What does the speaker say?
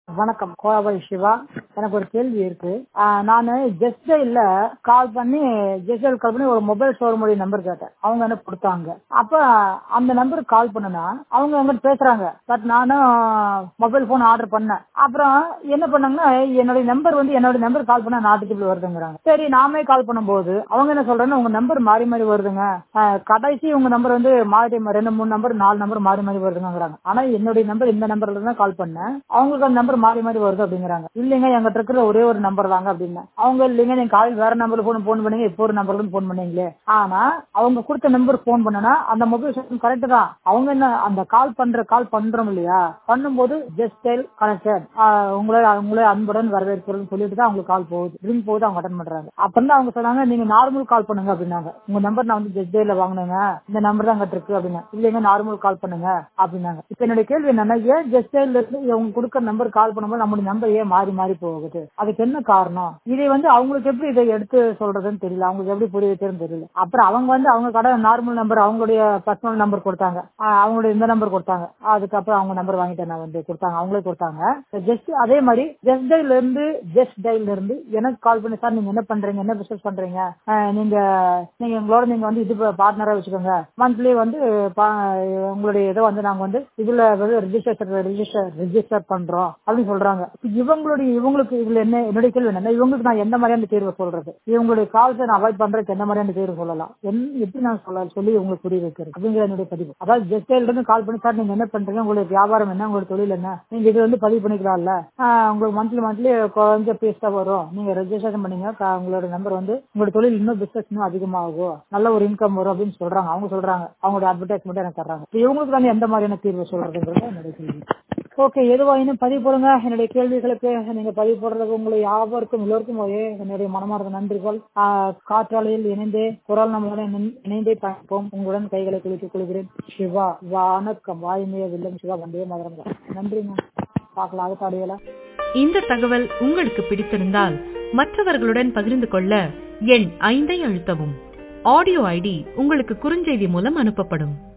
வணக்கம் கோவை சிவா எனக்கு ஒரு கேள்வி இருக்கு ஆஹ் நானு ஜஸ்ட் இல்ல கால் பண்ணி ஜஸ்ட் கால் பண்ணி ஒரு மொபைல் ஷோரூமுடைய நம்பர் கேட்டேன் அவங்க எனக்கு கொடுத்தாங்க அப்ப அந்த நம்பருக்கு கால் பண்ணனா அவங்க எங்கிட்ட பேசுறாங்க பட் நானும் மொபைல் போன் ஆர்டர் பண்ணேன் அப்புறம் என்ன பண்ணாங்கன்னா என்னுடைய நம்பர் வந்து என்னோட நம்பர் கால் பண்ணா நாட்டுக்கு வருதுங்கிறாங்க சரி நாமே கால் பண்ணும்போது அவங்க என்ன சொல்றாங்க உங்க நம்பர் மாறி மாறி வருதுங்க ஆஹ் கடைசி உங்க நம்பர் வந்து மாறி ரெண்டு மூணு நம்பர் நாலு நம்பர் மாறி மாறி வருதுங்கிறாங்க ஆனா என்னுடைய நம்பர் இந்த நம்பர்ல தான் கால் பண்ணேன் அவங்களுக்கு அந்த நம்பர் மாறி மாறி வருது அப்படிங்கிறாங்க இல்லைங்க எங்கிட்ட இருக்கிற ஒரே ஒரு நம்பர் தாங்க அப்படின்னு அவங்க இல்லைங்க நீங்க கால் வேற நம்பர்ல போன் போன் பண்ணீங்க இப்போ ஒரு நம்பர்ல இருந்து போன் பண்ணீங்களே ஆனா அவங்க கொடுத்த நம்பர் போன் பண்ணனா அந்த மொபைல் சிஸ்டம் கரெக்ட் தான் அவங்க என்ன அந்த கால் பண்ற கால் பண்றோம் இல்லையா பண்ணும்போது ஜஸ்ட் டெல் கனெக்டட் உங்களை உங்களை அன்புடன் வரவேற்கிறோம்னு சொல்லிட்டு தான் அவங்களுக்கு கால் போகுது ரிங் போகுது அவங்க அட்டன் பண்றாங்க அப்பதான் அவங்க சொன்னாங்க நீங்க நார்மல் கால் பண்ணுங்க அப்படின்னாங்க உங்க நம்பர் நான் வந்து ஜஸ்ட் டேல வாங்கினேங்க இந்த நம்பர் தான் இருக்கு அப்படின்னா இல்லைங்க நார்மல் கால் பண்ணுங்க அப்படின்னாங்க இப்ப என்னுடைய கேள்வி என்னன்னா ஏன் ஜஸ்ட் டேல இருந்து இவங்க கொடுக்குற நம்பர் கால் பண்ணும்போது நம்மளுடைய நம்பர் ஏன் மாறி மாறி போகுது அதுக்கு என்ன காரணம் இதை வந்து அவங்களுக்கு எப்படி இதை எடுத்து சொல்றதுன்னு தெரியல அவங்களுக்கு எப்படி புரிய வைக்கிறதுன்னு தெரியல அப்புறம் அவங்க வந்து அவங்க கடை நார்மல் நம்பர் அவங்களுடைய பர்சனல் நம்பர் கொடுத்தாங்க ஆஹ் அவங்களுடைய இந்த நம்பர் கொடுத்தாங்க அதுக்கப்புறம் அவங்க நம்பர் வாங்கிட்டேன் நான் வந்து கொடுத்தாங்க அவங்களே கொடுத்தாங்க ஜஸ்ட் அதே மாதிரி ஜஸ்ட் டைல இருந்து ஜஸ்ட் டைல இருந்து எனக்கு கால் பண்ணி சார் நீங்க என்ன பண்றீங்க என்ன பிசினஸ் பண்றீங்க ஆஹ் நீங்க நீங்க எங்களோட நீங்க வந்து இது பார்ட்னரா வச்சுக்கோங்க மந்த்லி வந்து பா- உங்களுடைய இதை வந்து நாங்க வந்து இதுல வந்து ரிஜிஸ்டர் ரிஜிஸ்டர் ரிஜிஸ்டர் பண்றோம் அப்படின்னு சொல்றாங்க இப்ப இவங்களுடைய இவங்களுக்கு இதுல என்ன என்னுடைய கேள்வி என்ன இவங்களுக்கு நான் எந்த மாதிரியான தேர்வு சொல்றது இவங்களுடைய கால்ஸை நான் அவாய்ட் பண்றதுக்கு எந்த மாதிரியான தேர்வு சொல்லலாம் என்- எப்படி நான் சொல்ல சொல்லி உங்களுக்கு புரிய வைக்கிறது அப்படிங்கிற என்னுடைய பதிவு அதாவது ஜஸ்ட் இருந்து கால் பண்ணி சார் நீங்க என்ன பண்றீங்க உங்களுக்கு வியாபாரம் என்ன உங்களுக்கு தொழில் என்ன நீங்க இது வந்து பதிவு பண்ணிக்கலாம்ல ஆஹ் உங்களுக்கு மந்த்லி மந்த்லி கொஞ்சம் பேஸ் தான் வரும் நீங்க ரெஜிஸ்ட்ரேஷன் பண்ணீங்க க- உங்களோட நம்பர் வந்து உங்களோட தொழில் இன்னும் பிசினஸ் இன்னும் அதிகமாகும் நல்ல ஒரு இன்கம் வரும் அப்படின்னு சொல்றாங்க அவங்க சொல்றாங்க அவங்களோட அட்வர்டைஸ்மெண்ட் எனக்கு தர்றாங்க இப்ப இவங்களுக்கு வந்து எந்த மாதிரியான தீர்வு சொல்றதுங்கிறது என்னுடைய கேள்வி ஓகே எதுவாயினும் பதிவு போடுங்க என்னுடைய கேள்விகளுக்கு நீங்க பதிவு போடுறதுக்கு உங்களை யாவருக்கும் எல்லோருக்கும் ஒரே என்னுடைய மனமார்ந்த நன்றிகள் ஆஹ் காற்றாலையில் இணைந்தே குரல் நம்மளுடன் இணை- இணைந்தே பயணிப்போம் உங்களுடன் கைகளை குலுக்கிக் கொள்கிறேன் சிவா வணக்கம் வாய்மைய வில்லம் சிவா வந்தே மதுரம் நன்றிங்க பார்க்கலாம் அடுத்த அடையல இந்த தகவல் உங்களுக்கு பிடித்திருந்தால் மற்றவர்களுடன் பகிர்ந்து கொள்ள எண் ஐந்தை அழுத்தவும் ஆடியோ ஐடி உங்களுக்கு குறுஞ்செய்தி மூலம் அனுப்பப்படும்